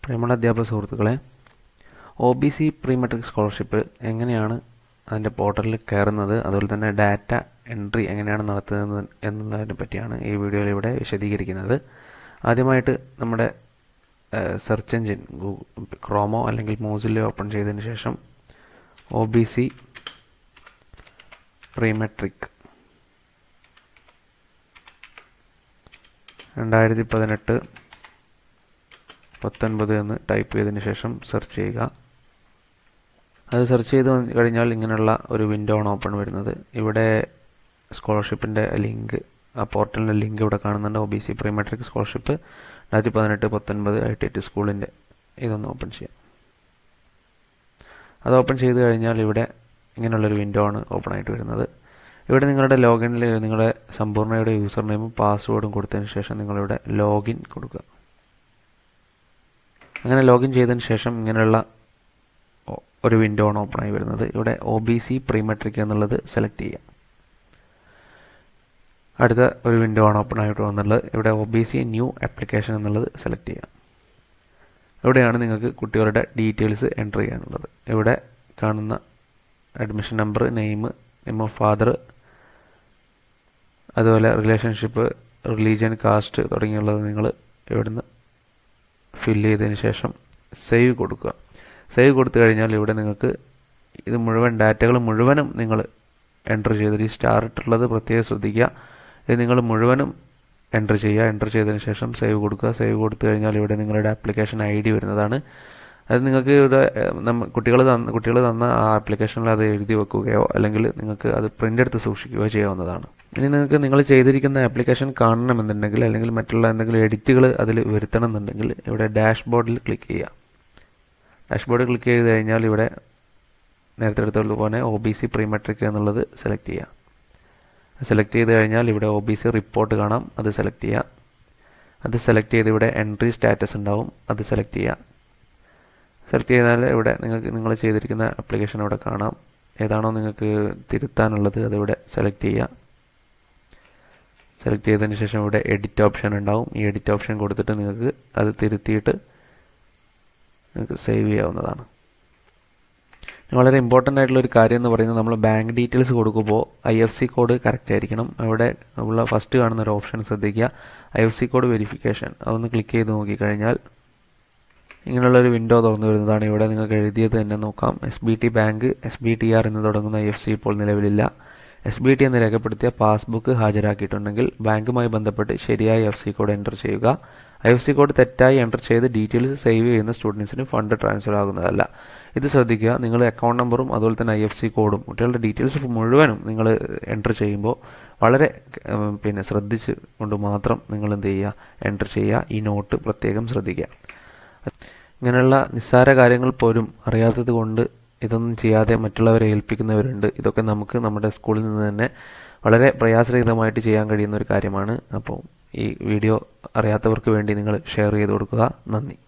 പ്രിയമുള്ള അധ്യാപക സുഹൃത്തുക്കളെ O B C pre matric scholarship എങ്ങനെയാണ് അതിൻ്റെ പോർട്ടലിൽ കയറുന്നത് അതുപോലെ തന്നെ ഡാറ്റ എൻട്രി എങ്ങനെയാണ് നടത്തുന്നത് എന്നുള്ളതിനെ പറ്റിയാണ് ഈ വീഡിയോയിൽ ഇവിടെ വിശദീകരിക്കുന്നത് ആദ്യമായിട്ട് നമ്മുടെ സെർച്ച് എഞ്ചിൻ ഗൂഗിൾ ക്രോമോ അല്ലെങ്കിൽ മോസില്ലോ ഓപ്പൺ ചെയ്തതിന് ശേഷം ഒ ബി സി പ്രീമെട്രിക് രണ്ടായിരത്തി പതിനെട്ട് പത്തൊൻപത് എന്ന് ടൈപ്പ് ചെയ്തതിന് ശേഷം സെർച്ച് ചെയ്യുക അത് സെർച്ച് ചെയ്ത് കഴിഞ്ഞാൽ ഇങ്ങനെയുള്ള ഒരു വിൻഡോ ആണ് ഓപ്പൺ വരുന്നത് ഇവിടെ സ്കോളർഷിപ്പിൻ്റെ ലിങ്ക് ആ പോർട്ടലിൻ്റെ ലിങ്ക് ഇവിടെ കാണുന്നുണ്ട് O B C pre matric scholarship രണ്ടായിരത്തി പതിനെട്ട് പത്തൊൻപത് ഐ ടി ടി സ്കൂളിൻ്റെ ഇതൊന്ന് ഓപ്പൺ ചെയ്യാം അത് ഓപ്പൺ ചെയ്ത് കഴിഞ്ഞാൽ ഇവിടെ ഇങ്ങനെയുള്ളൊരു വിൻഡോ ആണ് ഓപ്പൺ ആയിട്ട് വരുന്നത് ഇവിടെ നിങ്ങളുടെ ലോഗിനിൽ നിങ്ങളുടെ സമ്പൂർണ്ണയുടെ യൂസർ നെയിമും പാസ്വേഡും കൊടുത്തതിന് ശേഷം നിങ്ങളിവിടെ ലോഗിൻ കൊടുക്കുക അങ്ങനെ ലോഗിൻ ചെയ്തതിന് ശേഷം ഇങ്ങനെയുള്ള ഒരു വിൻഡോ ആണ് ഓപ്പൺ ആയി വരുന്നത് ഇവിടെ ഒ ബി സി പ്രീമെട്രിക് എന്നുള്ളത് സെലക്ട് ചെയ്യാം അടുത്ത ഒരു വിൻഡോ ആണ് ഓപ്പൺ ആയിട്ട് വന്നുള്ളത് ഇവിടെ O B C new application എന്നുള്ളത് സെലക്ട് ചെയ്യാം ഇവിടെയാണ് നിങ്ങൾക്ക് കുട്ടികളുടെ ഡീറ്റെയിൽസ് എൻ്റർ ചെയ്യാനുള്ളത് ഇവിടെ കാണുന്ന admission number name name of father അതുപോലെ റിലേഷൻഷിപ്പ് റിലീജിയൻ കാസ്റ്റ് തുടങ്ങിയുള്ളത് നിങ്ങൾ ഇവിടുന്ന് ഫില്ല് ചെയ്തതിന് ശേഷം സേവ് കൊടുക്കുക സേവ് കൊടുത്തു കഴിഞ്ഞാൽ ഇവിടെ നിങ്ങൾക്ക് ഇത് മുഴുവൻ ഡാറ്റകൾ മുഴുവനും നിങ്ങൾ എൻ്റർ ചെയ്തിട്ട് ഈ സ്റ്റാർ ഇട്ടുള്ളത് പ്രത്യേകം ശ്രദ്ധിക്കുക ഇത് നിങ്ങൾ മുഴുവനും എൻ്റർ ചെയ്യുക എൻ്റർ ചെയ്തതിന് ശേഷം സേവ് കൊടുക്കുക സേവ് കൊടുത്തു കഴിഞ്ഞാൽ ഇവിടെ നിങ്ങളുടെ ആപ്ലിക്കേഷൻ ഐ ഡി വരുന്നതാണ് അത് നിങ്ങൾക്ക് ഇവിടെ നമ്മ കുട്ടികൾ തന്ന കുട്ടികൾ തന്ന ആ ആപ്ലിക്കേഷനിൽ അത് എഴുതി വെക്കുകയോ അല്ലെങ്കിൽ നിങ്ങൾക്ക് അത് പ്രിൻ്റ് എടുത്ത് സൂക്ഷിക്കുകയോ ചെയ്യാവുന്നതാണ് ഇനി നിങ്ങൾക്ക് നിങ്ങൾ ചെയ്തിരിക്കുന്ന ആപ്ലിക്കേഷൻ കാണണമെന്നുണ്ടെങ്കിൽ അല്ലെങ്കിൽ മറ്റുള്ള എന്തെങ്കിലും എഡിറ്റുകൾ അതിൽ വരുത്തണം എന്നുണ്ടെങ്കിൽ ഇവിടെ ഡാഷ്ബോർഡിൽ ക്ലിക്ക് ചെയ്യുക ഡാഷ്ബോർഡ് ക്ലിക്ക് ചെയ്ത് കഴിഞ്ഞാൽ ഇവിടെ നേരത്തെ എടുത്തതുപോലെ ഒ ബി സി പ്രീമെട്രിക് എന്നുള്ളത് സെലക്ട് ചെയ്യുക സെലക്ട് ചെയ്ത് കഴിഞ്ഞാൽ ഇവിടെ ഒ ബി സി റിപ്പോർട്ട് കാണാം അത് സെലക്ട് ചെയ്യുക അത് സെലക്ട് ചെയ്ത് ഇവിടെ എൻട്രി സ്റ്റാറ്റസ് ഉണ്ടാവും അത് സെലക്ട് ചെയ്യുക സെലക്ട് ചെയ്താൽ ഇവിടെ നിങ്ങൾക്ക് നിങ്ങൾ ചെയ്തിരിക്കുന്ന ആപ്ലിക്കേഷൻ ഇവിടെ കാണാം ഏതാണോ നിങ്ങൾക്ക് തിരുത്താനുള്ളത് അതിവിടെ സെലക്ട് ചെയ്യുക സെലക്ട് ചെയ്തതിന് ശേഷം ഇവിടെ എഡിറ്റ് ഓപ്ഷൻ ഉണ്ടാവും ഈ എഡിറ്റ് ഓപ്ഷൻ കൊടുത്തിട്ട് നിങ്ങൾക്ക് അത് തിരുത്തിയിട്ട് നിങ്ങൾക്ക് സേവ് ചെയ്യാവുന്നതാണ് വളരെ ഇമ്പോർട്ടൻ്റ് ആയിട്ടുള്ള ഒരു കാര്യം എന്ന് പറയുന്നത് നമ്മൾ ബാങ്ക് ഡീറ്റെയിൽസ് കൊടുക്കുമ്പോൾ I F C code correct ആയിരിക്കണം അവിടെ ഉള്ള ഫസ്റ്റ് കാണുന്ന ഒരു ഓപ്ഷൻ ശ്രദ്ധിക്കുക I F C code verification അതൊന്ന് ക്ലിക്ക് ചെയ്ത് നോക്കിക്കഴിഞ്ഞാൽ ഇങ്ങനെയുള്ള ഒരു വിൻഡോ തുറന്നു വരുന്നതാണ് ഇവിടെ നിങ്ങൾക്ക് എഴുതിയത് തന്നെ നോക്കാം S B T bank S B T R എന്ന് തുടങ്ങുന്ന ഐ എഫ് സി ഇപ്പോൾ നിലവിലില്ല എസ് ബി ടി എന്ന് രേഖപ്പെടുത്തിയ പാസ്ബുക്ക് ഹാജരാക്കിയിട്ടുണ്ടെങ്കിൽ ബാങ്കുമായി ബന്ധപ്പെട്ട് ശരിയായ എഫ് സി കോഡ് എൻ്റർ ചെയ്യുക ഐ എഫ് സി കോഡ് തെറ്റായി എൻ്റർ ചെയ്ത് ഡീറ്റെയിൽസ് സേവ് ചെയ്യുന്ന സ്റ്റുഡൻസിന് ഫണ്ട് ട്രാൻസ്ഫർ ആകുന്നതല്ല ഇത് ശ്രദ്ധിക്കുക നിങ്ങൾ അക്കൗണ്ട് നമ്പറും അതുപോലെ തന്നെ ഐ എഫ് സി കോഡും കുട്ടികളുടെ ഡീറ്റെയിൽസ് മുഴുവനും നിങ്ങൾ എൻ്റർ ചെയ്യുമ്പോൾ വളരെ പിന്നെ ശ്രദ്ധിച്ച് കൊണ്ട് മാത്രം നിങ്ങൾ എന്ത് ചെയ്യുക എൻ്റർ ചെയ്യുക ഈ നോട്ട് പ്രത്യേകം ശ്രദ്ധിക്കുക ഇങ്ങനെയുള്ള നിസ്സാര കാര്യങ്ങൾ പോലും അറിയാത്തത് കൊണ്ട് ഇതൊന്നും ചെയ്യാതെ മറ്റുള്ളവരെ ഏൽപ്പിക്കുന്നവരുണ്ട് ഇതൊക്കെ നമുക്ക് നമ്മുടെ സ്കൂളിൽ നിന്ന് തന്നെ വളരെ പ്രയാസരഹിതമായിട്ട് ചെയ്യാൻ കഴിയുന്ന ഒരു കാര്യമാണ് അപ്പോൾ ഈ വീഡിയോ അറിയാത്തവർക്ക് വേണ്ടി നിങ്ങൾ ഷെയർ ചെയ്ത് കൊടുക്കുക നന്ദി